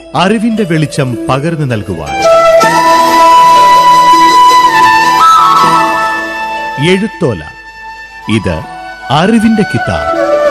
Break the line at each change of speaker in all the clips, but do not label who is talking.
അറിവിന്റെ വെളിച്ചം പകർന്നു നൽകുവാൻ എഴുത്തോല ഇത് അറിവിന്റെ കിതാബ്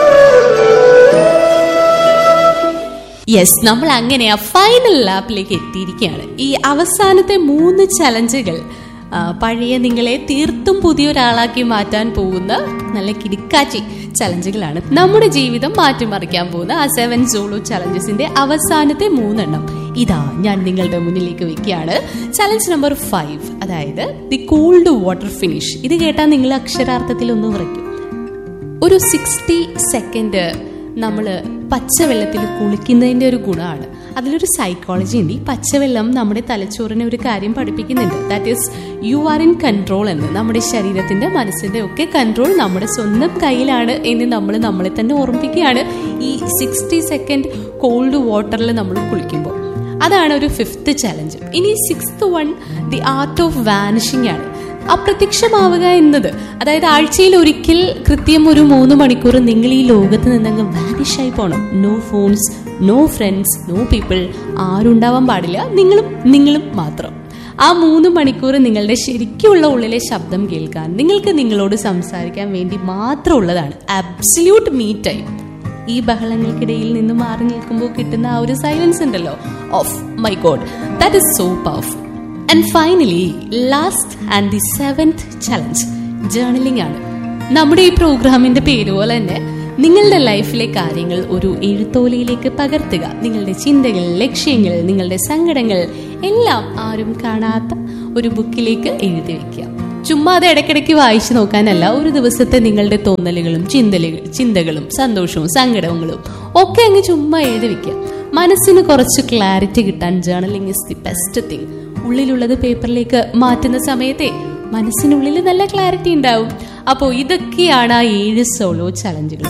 യെസ് നമ്മൾ അങ്ങനെ ആ ഫൈനൽ ലാപ്പിലേക്ക് എത്തിയിരിക്കുകയാണ് ഈ അവസാനത്തെ മൂന്ന് ചലഞ്ചുകൾ ആ, പഴയ നിങ്ങളെ തീർത്തും പുതിയൊരാളാക്കി മാറ്റാൻ പോകുന്ന നല്ല കിടുക്കാച്ചി ചലഞ്ചുകളാണ് നമ്മുടെ ജീവിതം മാറ്റിമറിക്കാൻ പോകുന്ന ആ സെവൻ സോളോ ചലഞ്ചസിന്റെ അവസാനത്തെ മൂന്നെണ്ണം ഇതാ ഞാൻ നിങ്ങളുടെ മുന്നിലേക്ക് വെക്കുകയാണ് ചലഞ്ച് നമ്പർ ഫൈവ് അതായത് ദി കോൾഡ് വാട്ടർ ഫിനിഷ് ഇത് കേട്ടാൽ നിങ്ങൾ അക്ഷരാർത്ഥത്തിൽ ഒന്ന് ഉറയ്ക്കും ഒരു സിക്സ്റ്റി സെക്കൻഡ് നമ്മൾ പച്ചവെള്ളത്തിൽ കുളിക്കുന്നതിൻ്റെ ഒരു ഗുണമാണ് അതിലൊരു സൈക്കോളജി ഉണ്ട് ഈ പച്ചവെള്ളം നമ്മുടെ തലച്ചോറിനെ ഒരു കാര്യം പഠിപ്പിക്കുന്നുണ്ട് that is you are in control എന്ന് നമ്മുടെ ശരീരത്തിന്റെ മനസ്സിന്റെ ഒക്കെ കൺട്രോൾ നമ്മുടെ സ്വന്തം കയ്യിലാണ് എന്ന് നമ്മൾ നമ്മളെ തന്നെ ഓർമ്മിപ്പിക്കുകയാണ് ഈ സിക്സ്റ്റി സെക്കൻഡ് കോൾഡ് വാട്ടറിൽ നമ്മൾ കുളിക്കുമ്പോൾ അതാണ് ഒരു ഫിഫ്ത്ത് ചലഞ്ച് ഇനി sixth one the art of vanishing ആണ് അപ്രത്യക്ഷമാവുക എന്നത് അതായത് ആഴ്ചയിൽ ഒരിക്കൽ കൃത്യം ഒരു മൂന്ന് മണിക്കൂർ നിങ്ങൾ ഈ ലോകത്ത് നിന്നങ്ങ് വാനിഷ് ആയി പോകണം no phones no friends no people ആരും ഉണ്ടാവാൻ പാടില്ല നിങ്ങളും നിങ്ങളും മാത്രം ആ മൂന്ന് മണിക്കൂർ നിങ്ങളുടെ ശരിക്കുള്ള ഉള്ളിലെ ശബ്ദം കേൾക്കാൻ നിങ്ങൾക്ക് നിങ്ങളോട് സംസാരിക്കാൻ വേണ്ടി മാത്രമുള്ളതാണ് അബ്സല്യൂട്ട് മീ ടൈം ഈ ബഹളങ്ങൾക്കിടയിൽ നിന്ന് മാറി നിൽക്കുമ്പോൾ കിട്ടുന്ന ആ ഒരു സൈലൻസ് ഉണ്ടല്ലോ oh my god that is so powerful and finally last and the seventh challenge journaling ആണ് നമ്മുടെ ഈ പ്രോഗ്രാമിന്റെ പേര് പോലെ തന്നെ നിങ്ങളുടെ ലൈഫിലെ കാര്യങ്ങൾ ഒരു എഴുത്തോലയിലേക്ക് പകർത്തുക നിങ്ങളുടെ ചിന്തകൾ ലക്ഷ്യങ്ങൾ നിങ്ങളുടെ സങ്കടങ്ങൾ എല്ലാം ആരും കാണാത്ത ഒരു ബുക്കിലേക്ക് എഴുതി വെക്കുക ചുമ്മാ അത് ഇടയ്ക്കിടയ്ക്ക് വായിച്ചു നോക്കാനല്ല ഒരു ദിവസത്തെ നിങ്ങളുടെ തോന്നലുകളും ചിന്തലുകൾ ചിന്തകളും സന്തോഷവും സങ്കടങ്ങളും ഒക്കെ അങ്ങ് ചുമ്മാ എഴുതി വെക്കുക മനസ്സിന് കുറച്ച് ക്ലാരിറ്റി കിട്ടാൻ journaling is the best thing ഉള്ളിലുള്ളത് പേപ്പറിലേക്ക് മാറ്റുന്ന സമയത്തെ മനസ്സിനുള്ളിൽ നല്ല ക്ലാരിറ്റി ഉണ്ടാവും അപ്പോൾ ഇതൊക്കെയാണ് ആ ഏഴ് സോളോ ചലഞ്ചുകൾ